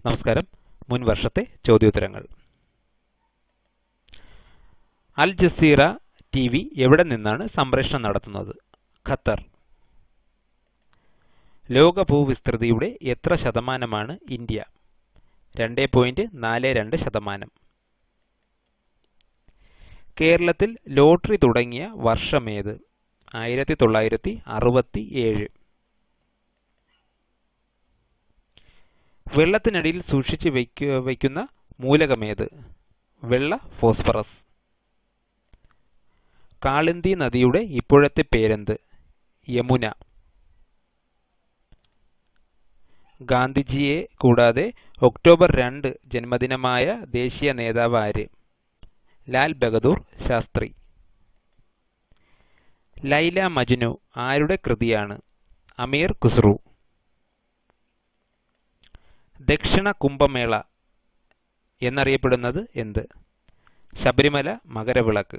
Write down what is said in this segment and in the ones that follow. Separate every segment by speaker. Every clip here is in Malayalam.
Speaker 1: നമസ്കാരം മുൻ വർഷത്തെ ചോദ്യോത്തരങ്ങൾ അൽ ജസീറ ടി വി എവിടെ നിന്നാണ് സംപ്രേഷണം നടത്തുന്നത് ഖത്തർ ലോക ഭൂവിസ്തൃതിയുടെ എത്ര ശതമാനമാണ് ഇന്ത്യ രണ്ട് പോയിന്റ് നാല് രണ്ട് ശതമാനം കേരളത്തിൽ ലോട്ടറി തുടങ്ങിയ വർഷമേത് ആയിരത്തി തൊള്ളായിരത്തി അറുപത്തി ഏഴ് വെള്ളത്തിനടിയിൽ സൂക്ഷിച്ച് വയ്ക്കു വയ്ക്കുന്ന മൂലകമേത് വെള്ള ഫോസ്ഫറസ് കാളിന്തി നദിയുടെ ഇപ്പോഴത്തെ പേരെന്ത് യമുന ഗാന്ധിജിയെ കൂടാതെ ഒക്ടോബർ രണ്ട് ജന്മദിനമായ ദേശീയ നേതാവ് ആര് ലാൽ ബഹദൂർ ശാസ്ത്രി ലൈല മജ്നു ആരുടെ കൃതിയാണ് അമീർ ഖുസ്രു ദക്ഷിണ കുംഭമേള എന്നറിയപ്പെടുന്നത് എന്ത് ശബരിമല മകരവിളക്ക്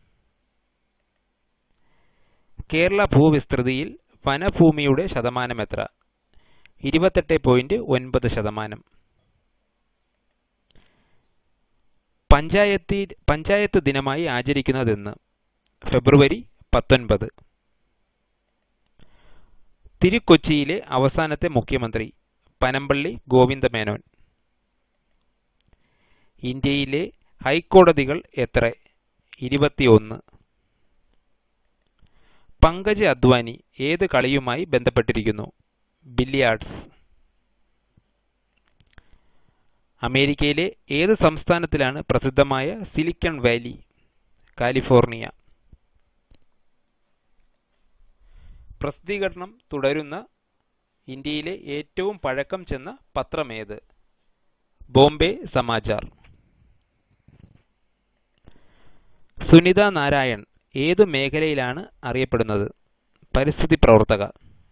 Speaker 1: കേരള ഭൂവിസ്തൃതിയിൽ വനഭൂമിയുടെ ശതമാനം എത്ര ഇരുപത്തെട്ട് പോയിന്റ് ഒൻപത് ശതമാനം പഞ്ചായത്തി പഞ്ചായത്ത് ദിനമായി ആചരിക്കുന്നതെന്ന് ഫെബ്രുവരി പത്തൊൻപത് തിരുക്കൊച്ചിയിലെ അവസാനത്തെ മുഖ്യമന്ത്രി പനമ്പള്ളി ഗോവിന്ദമേനോൻ ഇന്ത്യയിലെ ഹൈക്കോടതികൾ എത്ര ഇരുപത്തിയൊന്ന് പങ്കജ് അദ്വാനി ഏത് കളിയുമായി ബന്ധപ്പെട്ടിരിക്കുന്നു ബില്ലിയാർഡ്സ് അമേരിക്കയിലെ ഏത് സംസ്ഥാനത്തിലാണ് പ്രസിദ്ധമായ സിലിക്കൺ വാലി കാലിഫോർണിയ പ്രസിദ്ധീകരണം തുടരുന്ന ഇന്ത്യയിലെ ഏറ്റവും പഴക്കം ചെന്ന പത്രമേത് ബോംബെ സമാചാർ സുനിത നാരായൺ ഏതു മേഖലയിലാണ് അറിയപ്പെടുന്നത് പരിസ്ഥിതി പ്രവർത്തക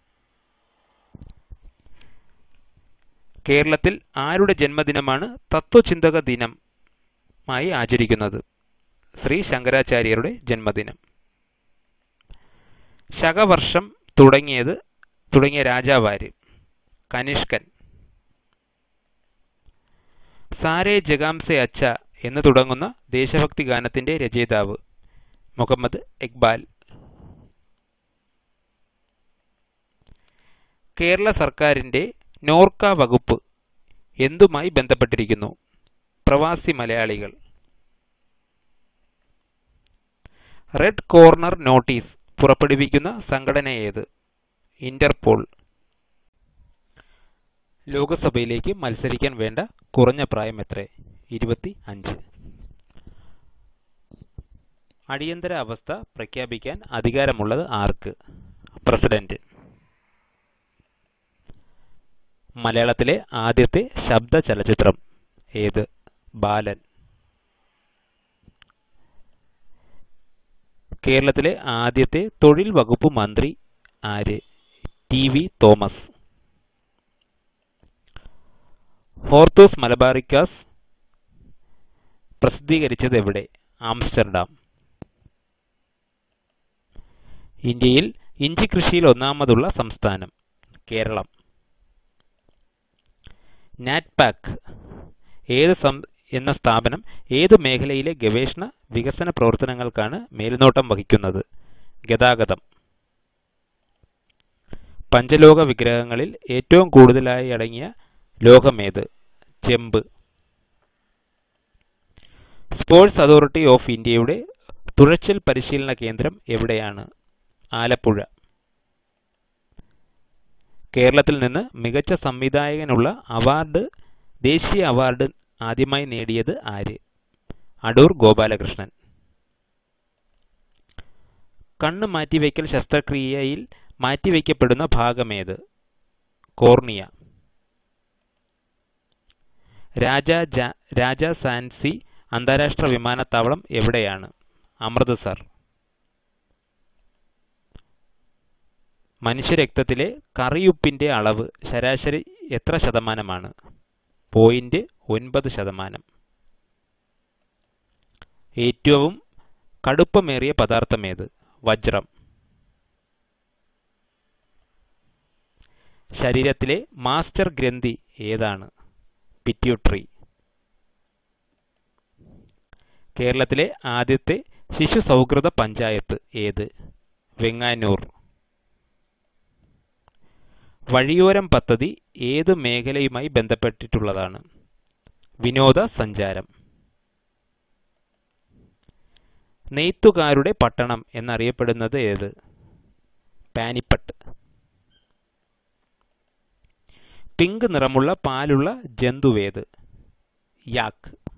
Speaker 1: കേരളത്തിൽ ആരുടെ ജന്മദിനമാണ് തത്വചിന്തക ദിനമായി ആചരിക്കുന്നത് ശ്രീ ശങ്കരാചാര്യരുടെ ജന്മദിനം ശകവർഷം തുടങ്ങിയത് തുടങ്ങിയ രാജാവാര് കനിഷ്കൻ സാരേ ജഗാംസെ അച്ച എന്ന് തുടങ്ങുന്ന ദേശഭക്തി ഗാനത്തിന്റെ രചയിതാവ് മുഹമ്മദ് ഇക്ബാൽ കേരള സർക്കാരിന്റെ നോർക്ക വകുപ്പ് എന്തുമായി ബന്ധപ്പെട്ടിരിക്കുന്നു പ്രവാസി മലയാളികൾ റെഡ് കോർണർ നോട്ടീസ് പുറപ്പെടുവിക്കുന്ന സംഘടന ഏത് ഇന്റർപോൾ ലോകസഭയിലേക്ക് മത്സരിക്കാൻ വേണ്ട കുറഞ്ഞ പ്രായം എത്ര ഇരുപത്തി അഞ്ച് അടിയന്തര അവസ്ഥ പ്രഖ്യാപിക്കാൻ അധികാരമുള്ളത് ആർക്ക് പ്രസിഡന്റ് മലയാളത്തിലെ ആദ്യത്തെ ശബ്ദ ചലച്ചിത്രം ഏത് ബാലൻ കേരളത്തിലെ ആദ്യത്തെ തൊഴിൽ വകുപ്പ് മന്ത്രി ആര് ടി വി തോമസ് ഹോർത്തൂസ് മലബാറിക്കാസ് പ്രസിദ്ധീകരിച്ചത് എവിടെ ആംസ്റ്റർഡാം ഇന്ത്യയിൽ ഇഞ്ചി കൃഷിയിൽ ഒന്നാമതുള്ള സംസ്ഥാനം കേരളം നാറ്റ്പാക്ക് ഏത് സം എന്ന സ്ഥാപനം ഏതു മേഖലയിലെ ഗവേഷണ വികസന പ്രവർത്തനങ്ങൾക്കാണ് മേൽനോട്ടം വഹിക്കുന്നത് ഗതാഗതം പഞ്ചലോക വിഗ്രഹങ്ങളിൽ ഏറ്റവും കൂടുതലായി അടങ്ങിയ ലോകമേത് ചെമ്പ് സ്പോർട്സ് അതോറിറ്റി ഓഫ് ഇന്ത്യയുടെ തുഴച്ചിൽ പരിശീലന കേന്ദ്രം എവിടെയാണ് ആലപ്പുഴ കേരളത്തിൽ നിന്ന് മികച്ച സംവിധായകനുള്ള അവാർഡ് ദേശീയ അവാർഡ് ആദ്യമായി നേടിയത് ആര് അടൂർ ഗോപാലകൃഷ്ണൻ കണ്ണ് മാറ്റിവെക്കൽ ശസ്ത്രക്രിയയിൽ മാറ്റിവെക്കപ്പെടുന്ന ഭാഗമേത് കോർണിയ രാജ രാജ സാൻസി അന്താരാഷ്ട്ര വിമാനത്താവളം എവിടെയാണ് അമൃത്സർ മനുഷ്യരക്തത്തിലെ കറിയുപ്പിൻ്റെ അളവ് ശരാശരി എത്ര ശതമാനമാണ് പോയിന്റ് ഒൻപത് ശതമാനം ഏറ്റവും കടുപ്പമേറിയ പദാർത്ഥമേത് വജ്രം ശരീരത്തിലെ മാസ്റ്റർ ഗ്രന്ഥി ഏതാണ് പിറ്റ്യൂട്ടറി കേരളത്തിലെ ആദ്യത്തെ ശിശു സൗഹൃദ പഞ്ചായത്ത് ഏത് വെങ്ങാനൂർ വഴിയോരം പദ്ധതി ഏതു മേഖലയുമായി ബന്ധപ്പെട്ടിട്ടുള്ളതാണ് വിനോദസഞ്ചാരം നെയ്ത്തുകാരുടെ പട്ടണം എന്നറിയപ്പെടുന്നത് ഏത് പാനിപ്പട്ട് പിങ്ക് നിറമുള്ള പാലുള്ള ജന്തുവേത് യാക്ക്